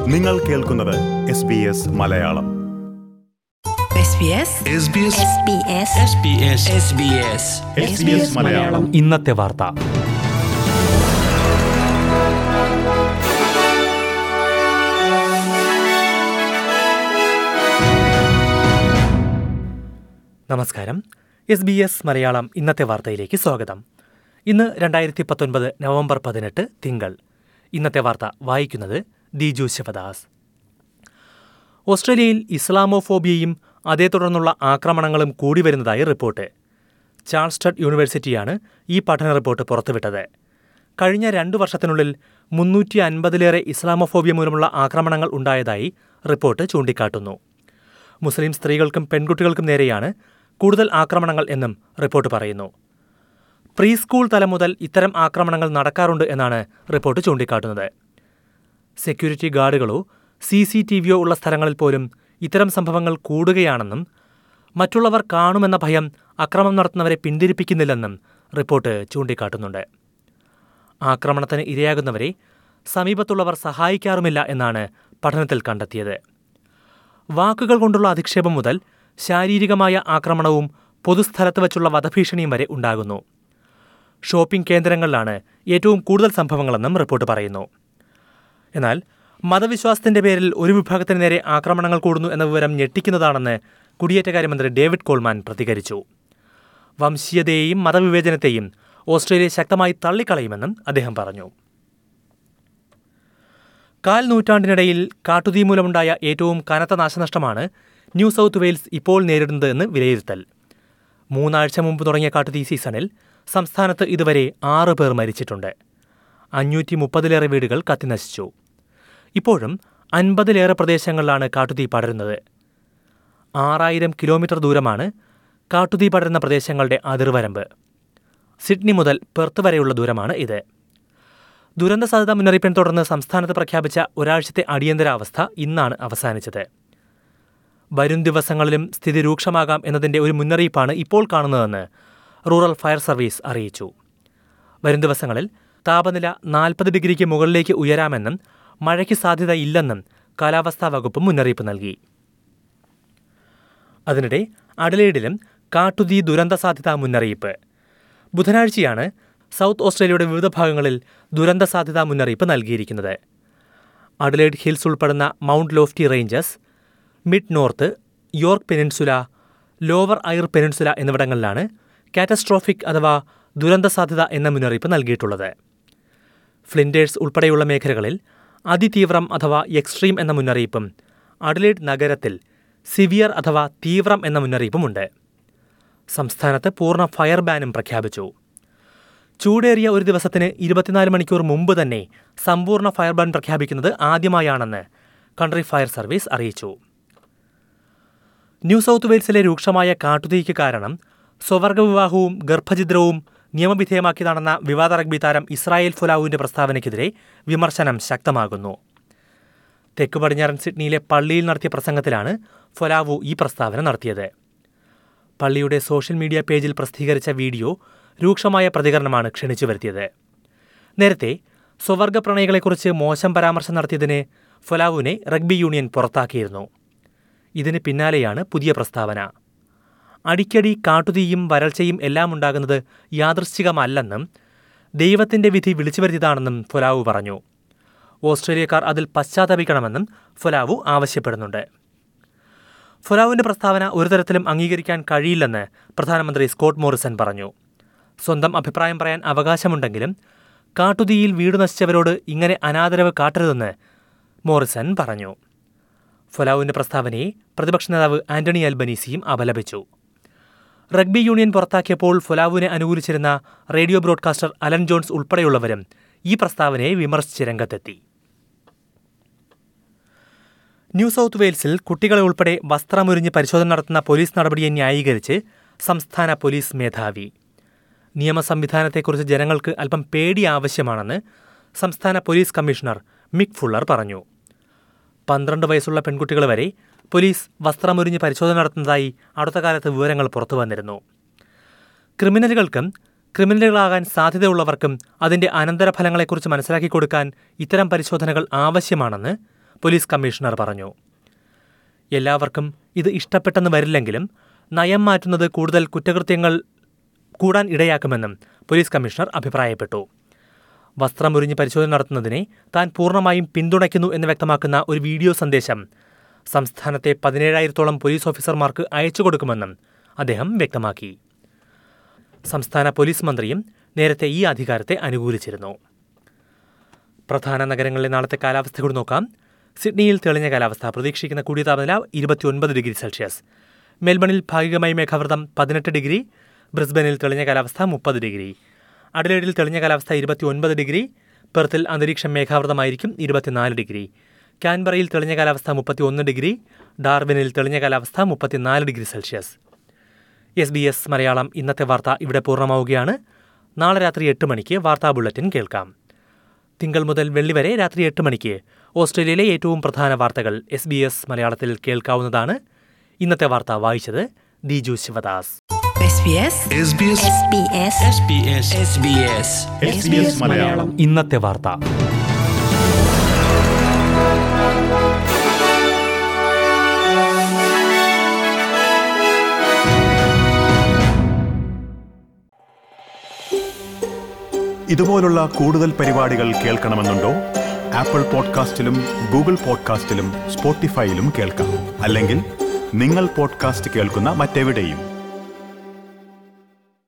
നിങ്ങൾ കേൾക്കുന്നത് S B S Malayalam SBS SBS Malayalam ഇന്നത്തെ വാർത്ത നമസ്കാരം എസ് ബി എസ് മലയാളം ഇന്നത്തെ വാർത്തയിലേക്ക് സ്വാഗതം ഇന്ന് രണ്ടായിരത്തി പത്തൊൻപത് നവംബർ പതിനെട്ട് തിങ്കൾ ഇന്നത്തെ വാർത്ത വായിക്കുന്നത് ദിജു ശിവദാസ് ഓസ്ട്രേലിയയിൽ ഇസ്ലാമോഫോബിയയും അതേ തുടർന്നുള്ള ആക്രമണങ്ങളും കൂടി വരുന്നതായി റിപ്പോർട്ട് ചാൾസ്റ്റഡ് യൂണിവേഴ്സിറ്റിയാണ് ഈ പഠന റിപ്പോർട്ട് പുറത്തുവിട്ടത് കഴിഞ്ഞ രണ്ടു വർഷത്തിനുള്ളിൽ മുന്നൂറ്റി അൻപതിലേറെ ഇസ്ലാമോഫോബിയ മൂലമുള്ള ആക്രമണങ്ങൾ ഉണ്ടായതായി റിപ്പോർട്ട് ചൂണ്ടിക്കാട്ടുന്നു മുസ്ലിം സ്ത്രീകൾക്കും പെൺകുട്ടികൾക്കും നേരെയാണ് കൂടുതൽ ആക്രമണങ്ങൾ എന്നും റിപ്പോർട്ട് പറയുന്നു പ്രീ സ്കൂൾ തലം മുതൽ ഇത്തരം ആക്രമണങ്ങൾ നടക്കാറുണ്ട് എന്നാണ് റിപ്പോർട്ട് ചൂണ്ടിക്കാട്ടുന്നത് സെക്യൂരിറ്റി ഗാർഡുകളോ സി സി ടി വിയോ ഉള്ള സ്ഥലങ്ങളിൽ പോലും ഇത്തരം സംഭവങ്ങൾ കൂടുകയാണെന്നും മറ്റുള്ളവർ കാണുമെന്ന ഭയം അക്രമം നടത്തുന്നവരെ പിന്തിരിപ്പിക്കുന്നില്ലെന്നും റിപ്പോർട്ട് ചൂണ്ടിക്കാട്ടുന്നുണ്ട് ആക്രമണത്തിന് ഇരയാകുന്നവരെ സമീപത്തുള്ളവർ സഹായിക്കാറുമില്ല എന്നാണ് പഠനത്തിൽ കണ്ടെത്തിയത് വാക്കുകൾ കൊണ്ടുള്ള അധിക്ഷേപം മുതൽ ശാരീരികമായ ആക്രമണവും പൊതുസ്ഥലത്ത് വച്ചുള്ള വധഭീഷണിയും വരെ ഉണ്ടാകുന്നു ഷോപ്പിംഗ് കേന്ദ്രങ്ങളിലാണ് ഏറ്റവും കൂടുതൽ സംഭവങ്ങളെന്നും റിപ്പോർട്ട് പറയുന്നു എന്നാൽ മതവിശ്വാസത്തിന്റെ പേരിൽ ഒരു വിഭാഗത്തിന് നേരെ ആക്രമണങ്ങൾ കൂടുന്നു എന്ന വിവരം ഞെട്ടിക്കുന്നതാണെന്ന് കുടിയേറ്റകാര്യമന്ത്രി ഡേവിഡ് കോൾമാൻ പ്രതികരിച്ചു വംശീയതയെയും മതവിവേചനത്തെയും ഓസ്ട്രേലിയ ശക്തമായി തള്ളിക്കളയുമെന്നും അദ്ദേഹം പറഞ്ഞു കാൽ നൂറ്റാണ്ടിനിടയിൽ കാട്ടുതീ മൂലമുണ്ടായ ഏറ്റവും കനത്ത നാശനഷ്ടമാണ് ന്യൂ സൗത്ത് വെയിൽസ് ഇപ്പോൾ നേരിടുന്നതെന്ന് വിലയിരുത്തൽ മൂന്നാഴ്ച മുമ്പ് തുടങ്ങിയ കാട്ടുതീ സീസണിൽ സംസ്ഥാനത്ത് ഇതുവരെ ആറ് പേർ മരിച്ചിട്ടുണ്ട് അഞ്ഞൂറ്റി മുപ്പതിലേറെ വീടുകൾ കത്തിനശിച്ചു ഇപ്പോഴും അൻപതിലേറെ പ്രദേശങ്ങളിലാണ് കാട്ടുതീ പടരുന്നത് ആറായിരം കിലോമീറ്റർ ദൂരമാണ് കാട്ടുതീ പടരുന്ന പ്രദേശങ്ങളുടെ അതിർവരമ്പ് സിഡ്നി മുതൽ പെർത്ത് വരെയുള്ള ദൂരമാണ് ഇത് ദുരന്ത സാധ്യതാ മുന്നറിയിപ്പിനെ തുടർന്ന് സംസ്ഥാനത്ത് പ്രഖ്യാപിച്ച ഒരാഴ്ചത്തെ അടിയന്തരാവസ്ഥ ഇന്നാണ് അവസാനിച്ചത് വരും ദിവസങ്ങളിലും സ്ഥിതി രൂക്ഷമാകാം എന്നതിന്റെ ഒരു മുന്നറിയിപ്പാണ് ഇപ്പോൾ കാണുന്നതെന്ന് റൂറൽ ഫയർ സർവീസ് അറിയിച്ചു വരും ദിവസങ്ങളിൽ താപനില നാൽപ്പത് ഡിഗ്രിക്ക് മുകളിലേക്ക് ഉയരാമെന്നും മഴയ്ക്ക് സാധ്യതയില്ലെന്നും കാലാവസ്ഥാ വകുപ്പ് മുന്നറിയിപ്പ് നൽകി അതിനിടെ അഡലേഡിലും കാട്ടുതീ ദുരന്ത സാധ്യതാ മുന്നറിയിപ്പ് ബുധനാഴ്ചയാണ് സൗത്ത് ഓസ്ട്രേലിയയുടെ വിവിധ ഭാഗങ്ങളിൽ ദുരന്ത സാധ്യതാ മുന്നറിയിപ്പ് നൽകിയിരിക്കുന്നത് അഡലേഡ് ഹിൽസ് ഉൾപ്പെടുന്ന Mount Lofty Ranges Mid North York Peninsula Lower Eyre Peninsula എന്നിവിടങ്ങളിലാണ് കാറ്റസ്ട്രോഫിക് അഥവാ ദുരന്ത സാധ്യത എന്ന മുന്നറിയിപ്പ് നൽകിയിട്ടുള്ളത് ഫ്ലിൻഡേഴ്സ് ഉൾപ്പെടെയുള്ള മേഖലകളിൽ അതിതീവ്രം അഥവാ എക്സ്ട്രീം എന്ന മുന്നറിയിപ്പും അഡലേഡ് നഗരത്തിൽ സിവിയർ അഥവാ തീവ്രം എന്ന മുന്നറിയിപ്പുമുണ്ട് സംസ്ഥാനത്ത് പൂർണ്ണ ഫയർ ബാനും പ്രഖ്യാപിച്ചു ചൂടേറിയ ഒരു ദിവസത്തിന് ഇരുപത്തിനാല് മണിക്കൂർ മുമ്പ് തന്നെ സമ്പൂർണ്ണ ഫയർ ബാൻ പ്രഖ്യാപിക്കുന്നത് ആദ്യമായാണെന്ന് കൺട്രി ഫയർ സർവീസ് അറിയിച്ചു ന്യൂ സൗത്ത് വെയിൽസിലെ രൂക്ഷമായ കാട്ടുതീക്ക് കാരണം സ്വവർഗ വിവാഹവും ഗർഭഛിദ്രവും നിയമവിധേയമാക്കിയതാണെന്ന വിവാദ റഗ്ബി താരം ഇസ്രായേൽ ഫുലാവുവിന്റെ പ്രസ്താവനയ്ക്കെതിരെ വിമർശനം ശക്തമാകുന്നു തെക്ക് പടിഞ്ഞാറൻ സിഡ്നിയിലെ പള്ളിയിൽ നടത്തിയ പ്രസംഗത്തിലാണ് ഫൊലാവു ഈ പ്രസ്താവന നടത്തിയത് പള്ളിയുടെ സോഷ്യൽ മീഡിയ പേജിൽ പ്രസിദ്ധീകരിച്ച വീഡിയോ രൂക്ഷമായ പ്രതികരണമാണ് ക്ഷണിച്ചു വരുത്തിയത് നേരത്തെ സ്വവർഗ പ്രണയികളെക്കുറിച്ച് മോശം പരാമർശം നടത്തിയതിന് ഫൊലാവുവിനെ റഗ്ബി യൂണിയൻ പുറത്താക്കിയിരുന്നു ഇതിന് പിന്നാലെയാണ് പുതിയ പ്രസ്താവന അടിക്കടി കാട്ടുതീയും വരൾച്ചയും എല്ലാം ഉണ്ടാകുന്നത് യാദൃശ്ചികമല്ലെന്നും ദൈവത്തിന്റെ വിധി വിളിച്ചു വരുത്തിയതാണെന്നും ഫൊലാവു പറഞ്ഞു ഓസ്ട്രേലിയക്കാർ അതിൽ പശ്ചാത്തപിക്കണമെന്നും ഫൊലാവു ആവശ്യപ്പെടുന്നുണ്ട് ഫൊലാവുവിന്റെ പ്രസ്താവന ഒരു തരത്തിലും അംഗീകരിക്കാൻ കഴിയില്ലെന്ന് പ്രധാനമന്ത്രി സ്കോട്ട് മോറിസൺ പറഞ്ഞു സ്വന്തം അഭിപ്രായം പറയാൻ അവകാശമുണ്ടെങ്കിലും കാട്ടുതീയിൽ വീട് നശിച്ചവരോട് ഇങ്ങനെ അനാദരവ് കാട്ടരുതെന്ന് മോറിസൺ പറഞ്ഞു ഫൊലാവുവിന്റെ പ്രസ്താവനയെ പ്രതിപക്ഷ നേതാവ് ആന്റണി അൽബനീസിയും അപലപിച്ചു റഗ്ബി യൂണിയൻ പുറത്താക്കിയപ്പോൾ ഫൊലാവുവിനെ അനുകൂലിച്ചിരുന്ന റേഡിയോ ബ്രോഡ്കാസ്റ്റർ അലൻ ജോൺസ് ഉൾപ്പെടെയുള്ളവരും ഈ പ്രസ്താവനയെ വിമർശിച്ച് രംഗത്തെത്തി ന്യൂ സൗത്ത് വെയിൽസിൽ കുട്ടികളെ ഉൾപ്പെടെ വസ്ത്രമുരിഞ്ഞ് പരിശോധന നടത്തുന്ന പോലീസ് നടപടിയെ ന്യായീകരിച്ച് സംസ്ഥാന പോലീസ് മേധാവി നിയമ സംവിധാനത്തെക്കുറിച്ച് ജനങ്ങൾക്ക് അല്പം പേടി ആവശ്യമാണെന്ന് സംസ്ഥാന പോലീസ് കമ്മീഷണർ മിക് ഫുള്ളർ പറഞ്ഞു പന്ത്രണ്ട് വയസ്സുള്ള പെൺകുട്ടികൾ വരെ പോലീസ് വസ്ത്രമൊരിഞ്ഞ് പരിശോധന നടത്തുന്നതായി അടുത്ത കാലത്ത് വിവരങ്ങൾ പുറത്തു വന്നിരുന്നു ക്രിമിനലുകൾക്കും ക്രിമിനലുകളാകാൻ സാധ്യതയുള്ളവർക്കും അതിന്റെ അനന്തരഫലങ്ങളെക്കുറിച്ച് മനസ്സിലാക്കി കൊടുക്കാൻ ഇത്തരം പരിശോധനകൾ ആവശ്യമാണെന്ന് പോലീസ് കമ്മീഷണർ പറഞ്ഞു എല്ലാവർക്കും ഇത് ഇഷ്ടപ്പെട്ടെന്ന് വരില്ലെങ്കിലും നയം മാറ്റുന്നത് കൂടുതൽ കുറ്റകൃത്യങ്ങൾ കൂടാൻ ഇടയാക്കുമെന്നും പോലീസ് കമ്മീഷണർ അഭിപ്രായപ്പെട്ടു വസ്ത്രമുരിഞ്ഞ് പരിശോധന നടത്തുന്നതിനെ താൻ പൂർണ്ണമായും പിന്തുണയ്ക്കുന്നു എന്ന് വ്യക്തമാക്കുന്ന ഒരു വീഡിയോ സന്ദേശം സംസ്ഥാനത്തെ പതിനേഴായിരത്തോളം പോലീസ് ഓഫീസർമാർക്ക് അയച്ചു കൊടുക്കുമെന്നും അദ്ദേഹം വ്യക്തമാക്കി സംസ്ഥാന പോലീസ് മന്ത്രിയും നേരത്തെ ഈ അധികാരത്തെ അനുകൂലിച്ചിരുന്നു പ്രധാന നഗരങ്ങളിലെ നാളത്തെ കാലാവസ്ഥ കൂടി നോക്കാം സിഡ്നിയിൽ തെളിഞ്ഞ കാലാവസ്ഥ പ്രതീക്ഷിക്കുന്ന കൂടിയ താപനില ഇരുപത്തിയൊൻപത് ഡിഗ്രി സെൽഷ്യസ് മെൽബണിൽ ഭാഗികമായി മേഘാവൃതം പതിനെട്ട് ഡിഗ്രി ബ്രിസ്ബനിൽ തെളിഞ്ഞ കാലാവസ്ഥ മുപ്പത് ഡിഗ്രി അഡലേഡിൽ തെളിഞ്ഞ കാലാവസ്ഥ ഇരുപത്തിയൊൻപത് ഡിഗ്രി പെർത്തിൽ അന്തരീക്ഷം മേഘാവൃതമായിരിക്കും ഇരുപത്തിനാല് ഡിഗ്രി കാൻബറയിൽ തെളിഞ്ഞ കാലാവസ്ഥ മുപ്പത്തിയൊന്ന് ഡിഗ്രി ഡാർവിനിൽ തെളിഞ്ഞ കാലാവസ്ഥ മുപ്പത്തിനാല് degree Celsius S B S Malayalam ഇന്നത്തെ വാർത്ത ഇവിടെ പൂർണ്ണമാവുകയാണ് നാളെ രാത്രി എട്ട് മണിക്ക് വാർത്താ ബുള്ളറ്റിൻ കേൾക്കാം തിങ്കൾ മുതൽ വെള്ളി വരെ രാത്രി എട്ട് മണിക്ക് ഓസ്ട്രേലിയയിലെ ഏറ്റവും പ്രധാന വാർത്തകൾ എസ് ബി എസ് മലയാളത്തിൽ കേൾക്കാവുന്നതാണ് ഇന്നത്തെ വാർത്ത വായിച്ചത് ദിജു ശിവദാസ് SBS SBS മലയാളം ഇന്നത്തെ വാർത്ത ഇതുപോലുള്ള കൂടുതൽ പരിപാടികൾ കേൾക്കണമെന്നുണ്ടോ ആപ്പിൾ പോഡ്കാസ്റ്റിലും ഗൂഗിൾ പോഡ്കാസ്റ്റിലും സ്പോട്ടിഫൈയിലും കേൾക്കാം അല്ലെങ്കിൽ നിങ്ങൾ പോഡ്കാസ്റ്റ് കേൾക്കുന്ന മറ്റെവിടെയും